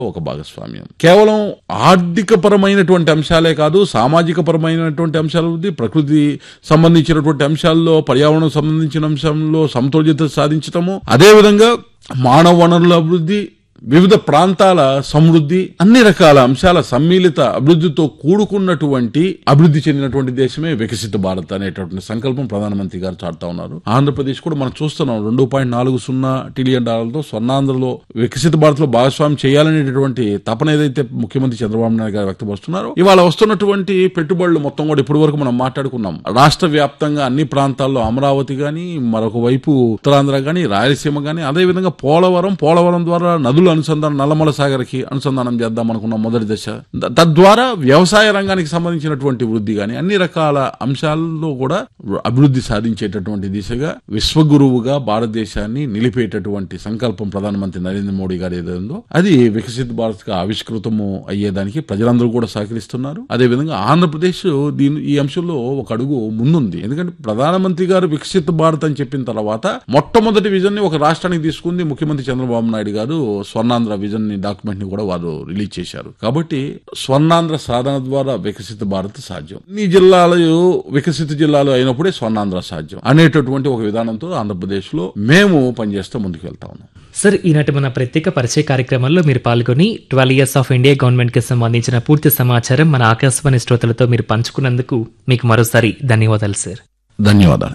ఒక భాగస్వామ్యం కేవలం ఆర్థిక పరమైనటువంటి అంశాలే కాదు సామాజిక పరమైనటువంటి అంశాల అభివృద్ధి ప్రకృతి సంబంధించినటువంటి అంశాల్లో పర్యావరణం సంబంధించిన అంశంలో సమతుల్యత సాధించటము అదేవిధంగా మానవ వనరుల అభివృద్ధి వివిధ ప్రాంతాల సమృద్ధి అన్ని రకాల అంశాల సమ్మిళిత అభివృద్ధితో కూడుకున్నటువంటి అభివృద్ధి చెందినటువంటి దేశమే వికసిత భారత్ అనేటటువంటి సంకల్పం ప్రధానమంత్రి గారు చాటుతా ఉన్నారు ఆంధ్రప్రదేశ్ కూడా మనం చూస్తున్నాం రెండు పాయింట్ నాలుగు సున్నా ట్రిలియన్ డాలర్లతో స్వర్ణాంధ్రలో వికసిత భారత్ లో భాగస్వామ్యం చేయాలనేటటువంటి తపన ఏదైతే ముఖ్యమంత్రి చంద్రబాబు నాయుడు గారు వ్యక్తపరుస్తున్నారో ఇవాళ వస్తున్నటువంటి పెట్టుబడులు మొత్తం కూడా ఇప్పటి వరకు మనం మాట్లాడుకున్నాం రాష్ట్ర వ్యాప్తంగా అన్ని ప్రాంతాల్లో అమరావతి గాని మరొక వైపు ఉత్తరాంధ్ర గాని రాయలసీమ గాని అదే విధంగా పోలవరం పోలవరం ద్వారా నదుల అనుసంధానం నల్లమల సాగర్కి అనుసంధానం చేద్దాం అనుకున్న మొదటి దశ ద- తద్వారా వ్యవసాయ రంగానికి సంబంధించినటువంటి వృద్ధి గాని అన్ని రకాల అంశాల్లో కూడా అభివృద్ధి సాధించేటటువంటి దిశగా విశ్వగురువుగా భారతదేశాన్ని నిలిపేటటువంటి సంకల్పం ప్రధానమంత్రి నరేంద్ర మోడీ గారు ఏదైందో అది వికసిత భారత్ గా ఆవిష్కృతము అయ్యేదానికి ప్రజలందరూ కూడా సహకరిస్తున్నారు అదేవిధంగా ఆంధ్రప్రదేశ్ దీని ఈ అంశంలో ఒక అడుగు ముందుంది ఎందుకంటే ప్రధానమంత్రి గారు వికసిత భారత్ అని చెప్పిన తర్వాత మొట్టమొదటి విజన్ ని ఒక రాష్ట్రానికి తీసుకుంది ముఖ్యమంత్రి చంద్రబాబు నాయుడు గారు స్వర్ణాంధ్ర విజన్ ని డాక్యుమెంట్ ని కూడా వారు రిలీజ్ చేశారు కాబట్టి స్వర్ణాంధ్ర సాధన ద్వారా వికసిత భారత్ సాధ్యం ఈ జిల్లాలు వికసిత జిల్లాలు అయినప్పుడే స్వర్ణాంధ్ర సాధ్యం అనేటటువంటి ఒక విధానంతో ఆంధ్రప్రదేశ్ లో మేము పనిచేస్తూ ముందుకు వెళ్తా ఉన్నాం సార్ ఈనాటి మన ప్రత్యేక పరిచయ కార్యక్రమంలో మీరు పాల్గొని twelve years of India government కి సంబంధించిన పూర్తి సమాచారం మన ఆకాశవాణి శ్రోతలతో మీరు పంచుకున్నందుకు మీకు మరోసారి ధన్యవాదాలు సార్ ధన్యవాదాలు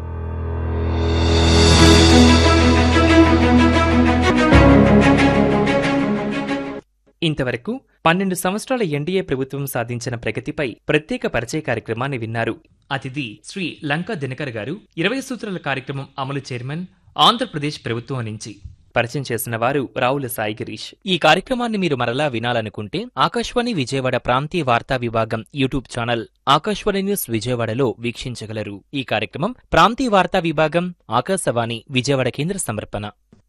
ఇంతవరకు పన్నెండు సంవత్సరాల ఎన్డీఏ ప్రభుత్వం సాధించిన ప్రగతిపై ప్రత్యేక పరిచయ కార్యక్రమాన్ని విన్నారు అతిథి శ్రీ లంకా దినకర్ గారు ఇరవై సూత్రాల కార్యక్రమం అమలు చైర్మన్ ఆంధ్రప్రదేశ్ ప్రభుత్వం నుంచి పరిచయం చేసిన వారు రావుల సాయి గిరీష్ ఈ కార్యక్రమాన్ని మీరు మరలా వినాలనుకుంటే ఆకాశవాణి విజయవాడ ప్రాంతీయ వార్తా విభాగం యూట్యూబ్ ఛానల్ ఆకాశవాణి న్యూస్ విజయవాడలో వీక్షించగలరు ఈ కార్యక్రమం ప్రాంతీయ వార్తా విభాగం ఆకాశవాణి విజయవాడ కేంద్ర సమర్పణ